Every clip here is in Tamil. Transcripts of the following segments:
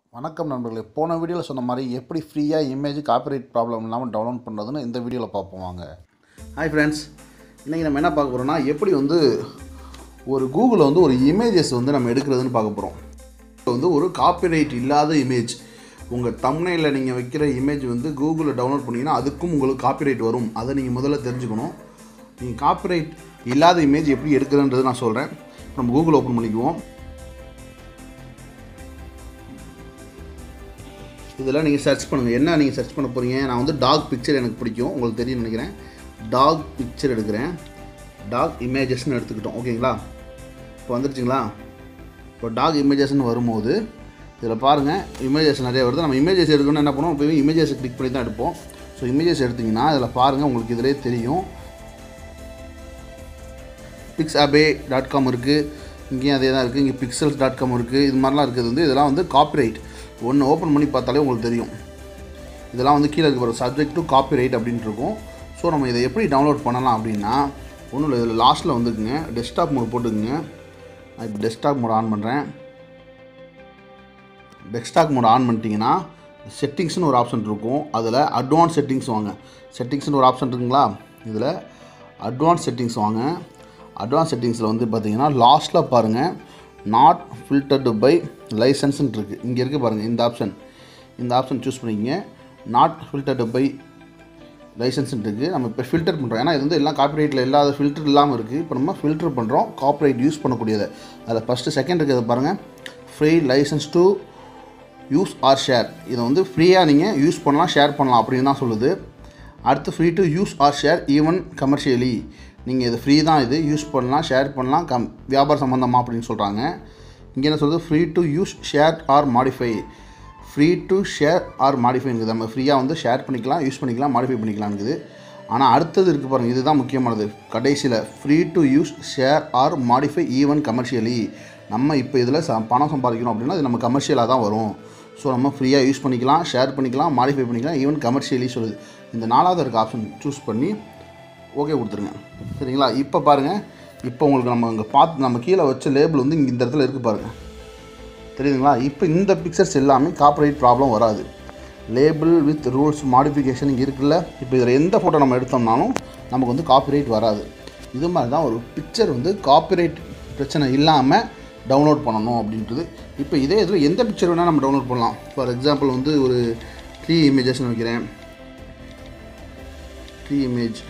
வணக்கம் நண்பர்களே போன வீடியோவில் சொன்ன மாதிரி எப்படி ஃப்ரீயாக இமேஜ் காப்பிரைட் ப்ராப்ளம் இல்லாமல் டவுன்லோட் பண்ணுறதுன்னு இந்த வீடியோவில் பார்ப்போம் வாங்க ஹாய் ஃப்ரெண்ட்ஸ் இன்றைக்கி நம்ம என்ன பார்க்க போகிறோம்னா எப்படி வந்து ஒரு கூகுளில் வந்து ஒரு இமேஜஸ் வந்து நம்ம எடுக்கிறதுன்னு பார்க்க போகிறோம் இப்போ வந்து ஒரு காப்பிரைட் இல்லாத இமேஜ் உங்கள் தம்னையில் நீங்கள் வைக்கிற இமேஜ் வந்து கூகுளில் டவுன்லோட் பண்ணிங்கன்னா அதுக்கும் உங்களுக்கு காப்பிரைட் வரும் அதை நீங்கள் முதல்ல தெரிஞ்சுக்கணும் நீங்கள் காப்பிரைட் இல்லாத இமேஜ் எப்படி எடுக்கிறன்றது நான் சொல்கிறேன் நம்ம கூகுள் ஓப்பன் பண்ணிக்குவோம் இதில் நீங்கள் சர்ச் பண்ணுங்கள் என்ன நீங்கள் சர்ச் பண்ண போகிறீங்க நான் வந்து டாக் பிக்சர் எனக்கு பிடிக்கும் உங்களுக்கு தெரியும் நினைக்கிறேன் டாக் பிக்சர் எடுக்கிறேன் டாக் இமேஜஸ்னு எடுத்துக்கிட்டோம் ஓகேங்களா இப்போ வந்துருச்சுங்களா இப்போ டாக் இமேஜஸ்னு வரும்போது இதில் பாருங்கள் இமேஜஸ் நிறைய வருது நம்ம இமேஜஸ் எடுக்கணும்னு என்ன பண்ணுவோம் இப்போ இமேஜஸ் கிளிக் பண்ணி தான் எடுப்போம் ஸோ இமேஜஸ் எடுத்திங்கன்னா இதில் பாருங்கள் உங்களுக்கு இதிலே தெரியும் பிக்ஸ் அபே டாட் காம் இருக்குது இங்கேயும் அதே தான் இருக்குது இங்கே பிக்சல்ஸ் டாட் காம் இருக்குது இது மாதிரிலாம் இருக்குது வந்து இதெல்லாம் வந்து காப்பிரைட் ஒன்று ஓப்பன் பண்ணி பார்த்தாலே உங்களுக்கு தெரியும் இதெல்லாம் வந்து கீழே இருக்க சப்ஜெக்ட் டு காப்பிரைட் அப்படின்ட்டு இருக்கும் ஸோ நம்ம இதை எப்படி டவுன்லோட் பண்ணலாம் அப்படின்னா ஒன்றும் இல்லை இதில் லாஸ்ட்டில் வந்துக்குங்க டெஸ்க்டாப் மோட் போட்டுக்குங்க நான் இப்போ டெஸ்க்டாப் மோட் ஆன் பண்ணுறேன் டெஸ்க்டாப் மோட் ஆன் பண்ணிட்டீங்கன்னா செட்டிங்ஸ்னு ஒரு ஆப்ஷன் இருக்கும் அதில் அட்வான்ஸ் செட்டிங்ஸ் வாங்க செட்டிங்ஸ்னு ஒரு ஆப்ஷன் இருக்குங்களா இதில் அட்வான்ஸ் செட்டிங்ஸ் வாங்க அட்வான்ஸ் செட்டிங்ஸில் வந்து பார்த்தீங்கன்னா லாஸ்ட்டில் பாருங்கள் நாட் ஃபில்டர்டு பை லைசன்ஸ்ன்னு இருக்குது இங்கே இருக்குது பாருங்கள் இந்த ஆப்ஷன் இந்த ஆப்ஷன் சூஸ் பண்ணிக்கங்க நாட் ஃபில்டர்டு பை லைசன்ஸ்ன்னு இருக்குது நம்ம இப்போ ஃபில்டர் பண்ணுறோம் ஏன்னா இது வந்து எல்லாம் காப்பிரைட்டில் இல்லாத ஃபில்டர் இல்லாமல் இருக்குது இப்போ நம்ம ஃபில்டர் பண்ணுறோம் காப்பிரைட் யூஸ் பண்ணக்கூடியது அதில் ஃபஸ்ட்டு செகண்ட் இருக்கிறது பாருங்கள் free licence to use or share இதை வந்து ஃப்ரீயாக நீங்கள் யூஸ் பண்ணலாம் ஷேர் பண்ணலாம் அப்படின்னு தான் சொல்லுது அடுத்து free to use or share even commercially நீங்கள் இது ஃப்ரீ தான் இது யூஸ் பண்ணலாம் ஷேர் பண்ணலாம் கம் வியாபார சம்மந்தமாக அப்படின்னு சொல்கிறாங்க இங்கே என்ன சொல்கிறது free to use share or modify free to share or modify இருக்குது நம்ம ஃப்ரீயாக வந்து ஷேர் பண்ணிக்கலாம் யூஸ் பண்ணிக்கலாம் மாடிஃபை பண்ணிக்கலாம் இருக்குது ஆனால் அடுத்தது இருக்குது பாருங்கள் இதுதான் முக்கியமானது கடைசியில் free to use share or modify even commercially நம்ம இப்போ இதில் ச பணம் சம்பாதிக்கணும் அப்படின்னா இது நம்ம கமர்ஷியலாக தான் வரும் ஸோ நம்ம ஃப்ரீயாக யூஸ் பண்ணிக்கலாம் ஷேர் பண்ணிக்கலாம் மாடிஃபை பண்ணிக்கலாம் ஈவன் கமர்ஷியலி சொல்லுது இந்த நாலாவது இருக்க ஆப்ஷன் சூஸ் பண்ணி ஓகே கொடுத்துருங்க சரிங்களா இப்போ பாருங்கள் இப்போ உங்களுக்கு நம்ம இங்கே பார்த்து நம்ம கீழே வச்ச லேபிள் வந்து இங்கே இந்த இடத்துல இருக்குது பாருங்கள் தெரியுதுங்களா இப்போ இந்த பிக்சர்ஸ் எல்லாமே காப்பரேட் ப்ராப்ளம் வராது லேபிள் வித் ரூல்ஸ் மாடிஃபிகேஷன் இங்கே இருக்குல்ல இப்போ இதில் எந்த ஃபோட்டோ நம்ம எடுத்தோம்னாலும் நமக்கு வந்து காப்பிரைட் வராது இது மாதிரி தான் ஒரு பிக்சர் வந்து காப்பிரைட் பிரச்சனை இல்லாமல் டவுன்லோட் பண்ணணும் அப்படின்றது இப்போ இதே இதில் எந்த பிக்சர் வேணால் நம்ம டவுன்லோட் பண்ணலாம் ஃபார் எக்ஸாம்பிள் வந்து ஒரு த்ரீ இமேஜஸ்னு வைக்கிறேன் த்ரீ இமேஜ்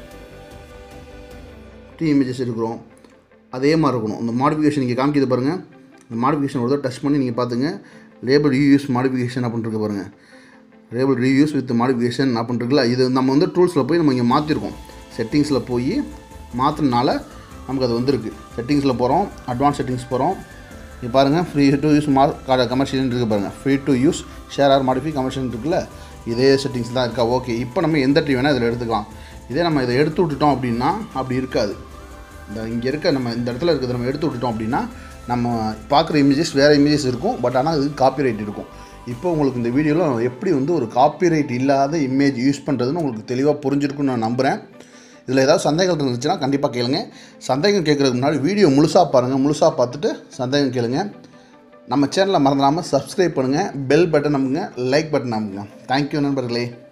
த்ரீ இமேஜஸ் இருக்கிறோம் அதே மாதிரி இருக்கணும் இந்த மாடிஃபிகேஷன் இங்கே காமிக்கிது பாருங்கள் இந்த மாடிஃபிகேஷன் ஒரு தடவை டச் பண்ணி நீங்கள் பார்த்துங்க லேபிள் ரீயூஸ் மாடிஃபிகேஷன் அப்படின்ட்டு பாருங்கள் லேபிள் ரீயூஸ் வித் மாடிஃபிகேஷன் அப்படின்ட்டுருக்குல்ல இது நம்ம வந்து டூல்ஸில் போய் நம்ம இங்கே மாற்றிருக்கோம் செட்டிங்ஸில் போய் மாற்றினால நமக்கு அது வந்திருக்கு செட்டிங்ஸில் போகிறோம் அட்வான்ஸ் செட்டிங்ஸ் போகிறோம் இங்கே பாருங்கள் ஃப்ரீ டு யூஸ் மா கமர்ஷியல் இருக்குது பாருங்கள் free to use share or modify commercial இருக்குல்ல இதே செட்டிங்ஸ் தான் இருக்கா ஓகே இப்போ நம்ம எந்த ட்ரீ வேணால் இதில் எடுத்துக்கலாம் இதே நம்ம இதை எடுத்து விட்டுட்டோம் அப்படின்னா அப்படி இருக்காது இந்த இங்கே இருக்க நம்ம இந்த இடத்துல இருக்கிறத நம்ம எடுத்து விட்டுட்டோம் அப்படின்னா நம்ம பார்க்குற இமேஜஸ் வேறு இமேஜஸ் இருக்கும் பட் ஆனால் அது காப்பிரைட் இருக்கும் இப்போ உங்களுக்கு இந்த வீடியோவில் எப்படி வந்து ஒரு காப்பிரைட் இல்லாத இமேஜ் யூஸ் பண்ணுறதுன்னு உங்களுக்கு தெளிவாக புரிஞ்சிருக்குன்னு நான் நம்புகிறேன் இதில் ஏதாவது சந்தேகம் இருந்துச்சுன்னா கண்டிப்பாக கேளுங்க சந்தேகம் கேட்குறதுக்கு முன்னாடி வீடியோ முழுசாக பாருங்கள் முழுசாக பார்த்துட்டு சந்தேகம் கேளுங்க நம்ம சேனலை மறந்துடாமல் சப்ஸ்கிரைப் பண்ணுங்கள் பெல் பட்டன் நம்புங்க லைக் பட்டன் நம்புங்க தேங்க்யூ நண்பர்களே